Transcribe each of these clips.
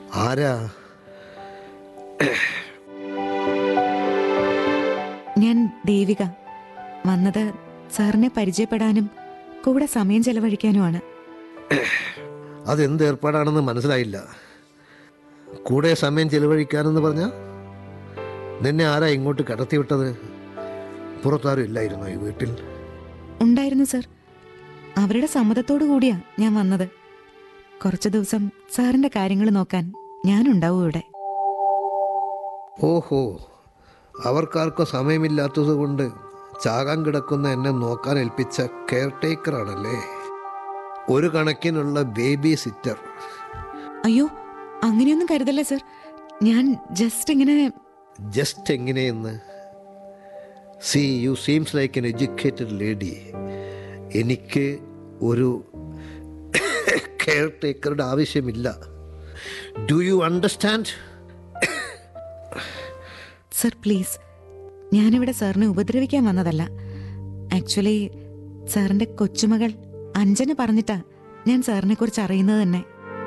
ആരാ ഞാൻ ദേവിക വന്നത് സാറിനെ പരിചയപ്പെടാനും കൂടെ സമയം ചെലവഴിക്കാനുമാണ് അതെന്ത് ഏർപ്പാടാണെന്ന് മനസ്സിലായില്ല കൂടെ സമയം ചെലവഴിക്കാനെന്ന് പറഞ്ഞ നിന്നെ ആരാ ഇങ്ങോട്ട് കടത്തിവിട്ടത് പുറത്താരും ഇല്ലായിരുന്നോ ഈ വീട്ടിൽ ഉണ്ടായിരുന്നു സർ അവരുടെ സമ്മതത്തോടു കൂടിയാ ഞാൻ വന്നത് കുറച്ചു ദിവസം സാറിന്റെ കാര്യങ്ങൾ നോക്കാൻ ഞാനുണ്ടാവും ഇവിടെ ഓഹോ അവർക്കാർക്കും സമയമില്ലാത്തത് കൊണ്ട് ചാകാൻ കിടക്കുന്ന എന്നെ നോക്കാൻ ഏൽപ്പിച്ച കെയർ ടേക്കറാണല്ലേ ഒരു കണക്കിനുള്ള ബേബി സിറ്റർ അയ്യോ അങ്ങനെയൊന്നും കരുതല്ലേ സർ ഞാൻ ജസ്റ്റ് ഇങ്ങനെ ജസ്റ്റ് എങ്ങനെയെന്ന് see you seems like an educated lady എനിക്ക് ഒരു കെയർ ടേക്കറുടെ ആവശ്യമില്ല do you understand sir please ഞാനിവിടെ സാറിനെ ഉപദ്രവിക്കാൻ വന്നതല്ല ആക്ച്വലി സാറിന്റെ കൊച്ചുമകൾ അഞ്ജന പറഞ്ഞിട്ടാ ഞാൻ സാറിനെ കുറിച്ച് അറിയുന്നത് തന്നെ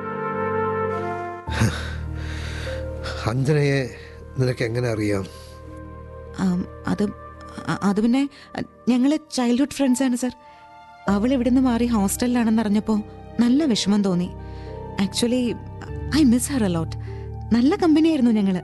അഞ്ജനയെ നിനക്ക് എങ്ങനെ അറിയാം ആം, അത് അ- അത് പിന്നെ ഞങ്ങൾ ചൈൽഡ്ഹുഡ് ഫ്രണ്ട്സ് ആണ് സർ അവൾ ഇവിടുന്ന് മാറി ഹോസ്റ്റലിലാണെന്ന് അറിഞ്ഞപ്പോൾ നല്ല വിഷമം തോന്നി actually I miss her a lot നല്ല കമ്പനിയായിരുന്നു ഞങ്ങള്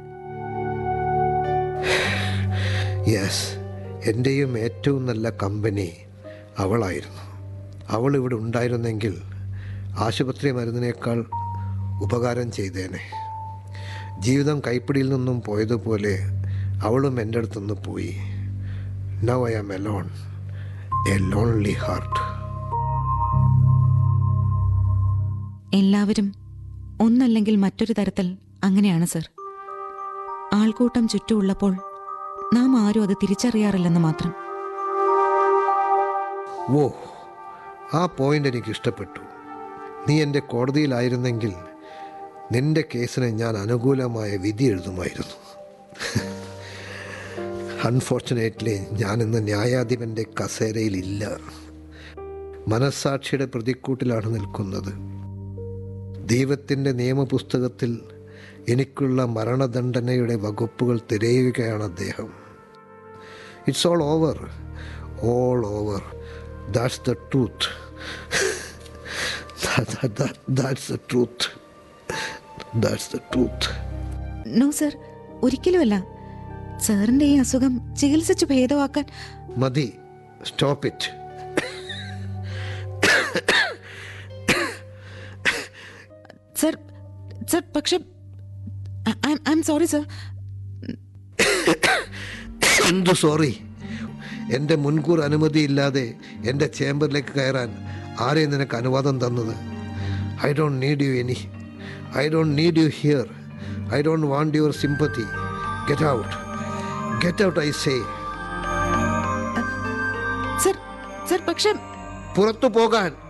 യെസ് എൻ്റെയും ഏറ്റവും നല്ല കമ്പനി അവളായിരുന്നു അവൾ ഇവിടെ ഉണ്ടായിരുന്നെങ്കിൽ ആശുപത്രി മരുന്നിനേക്കാൾ ഉപകാരം ചെയ്തേനെ ജീവിതം കൈപ്പിടിയിൽ നിന്നും പോയതുപോലെ അവളും എൻ്റെ അടുത്തുനിന്ന് പോയി now I am alone a lonely heart എല്ലാവരും ഒന്നല്ലെങ്കിൽ മറ്റൊരു തരത്തിൽ അങ്ങനെയാണ് സർ ആൾക്കൂട്ടം ചുറ്റുമുള്ളപ്പോൾ നാം ആരും അത് തിരിച്ചറിയാറില്ലെന്ന് മാത്രം ഓ ആ പോയിന്റ് എനിക്ക് ഇഷ്ടപ്പെട്ടു നീ എൻ്റെ കോടതിയിലായിരുന്നെങ്കിൽ നിന്റെ കേസിന് ഞാൻ അനുകൂലമായ വിധി എഴുതുമായിരുന്നു അൺഫോർച്ചുനേറ്റ്ലി ഞാനിന്ന് ന്യായാധിപൻ്റെ കസേരയിലില്ല മനസ്സാക്ഷിയുടെ പ്രതിക്കൂട്ടിലാണ് നിൽക്കുന്നത് ദൈവത്തിൻ്റെ നിയമപുസ്തകത്തിൽ എനിക്കുള്ള മരണദണ്ഡനയുടെ വകുപ്പുകൾ തിരയുകയാണ് അദ്ദേഹം it's all over all over that's the truth that's the truth that's the truth no sir ഒരിക്കലുമല്ല സാറിന്റെ ഈ അസുഖം ചികിത്സിച്ച് ഭേദമാക്കാൻ മതി സ്റ്റോപ്പ് ഇറ്റ് സർ സർ പക്ഷെ ഐ എം സോറി സർ എന്തു സോറി എൻ്റെ മുൻകൂർ അനുമതിയില്ലാതെ എൻ്റെ ചേംബറിലേക്ക് കയറാൻ ആരെയും നിനക്ക് അനുവാദം തന്നത് I don't need you any I don't need you here I don't want your sympathy get out get out I say sir sir പക്ഷെ പുറത്തു പോകാൻ